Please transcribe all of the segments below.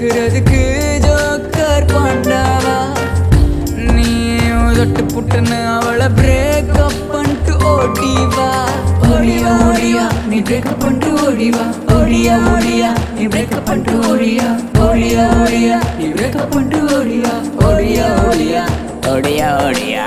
கேக்குறதுக்கு ஜோக்கர் பாண்டாவா நீ தொட்டு புட்டுன்னு அவளை பிரேக்கப் பண்ணிட்டு ஓடிவா ஓடியா ஓடியா நீ பிரேக்கப் பண்ணிட்டு ஓடிவா ஓடியா ஓடியா நீ பிரேக்கப் பண்ணிட்டு ஓடியா ஓடியா ஓடியா நீ பிரேக்கப் பண்ணிட்டு ஓடியா ஓடியா ஓடியா ஓடியா ஓடியா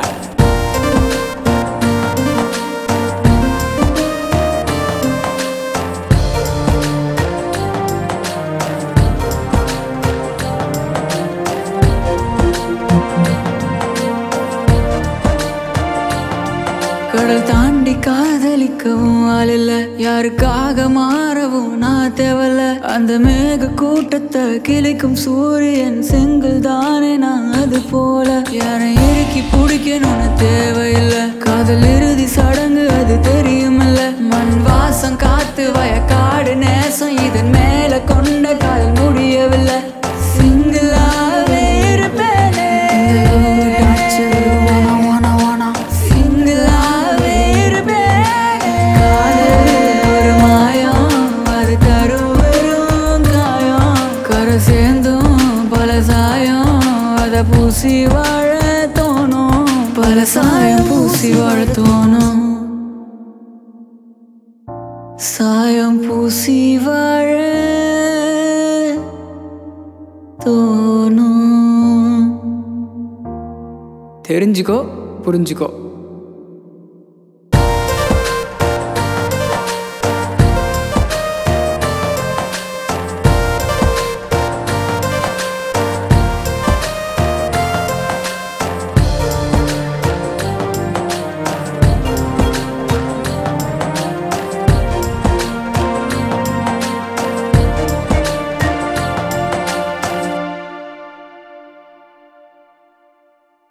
கடல் தாண்டி காதலிக்கவும் ஆளில்ல யாருக்காக மாறவும் நான் தேவல அந்த மேக கூட்டத்தை கிழிக்கும் சூரியன் செங்கல் தானே நான் அது போல யாரை இறுக்கி பிடிக்கணும்னு தேவையில்லை காதல் இறுதி சடங்கு அது தெரியுமில்ல மண் வாசம் காத்து வயக்காடு நேசம் இதன் மேல கொண்ட காதல் முடியவில்லை சிங்கிளாவே இருப்பேனே சிங்கிளாவே இருப்பேனே. காதல் ஒரு மாயம், அது தரும் வெறும் காயம். கரை சேர்ந்தும் பல சாயம் அத பூசி வாழ தோணும் பல சாயம் பூசி வாழ தோணும் சாயம் பூசி வாழ தோணும் தெரிஞ்சுக்கோ புரிஞ்சுக்கோ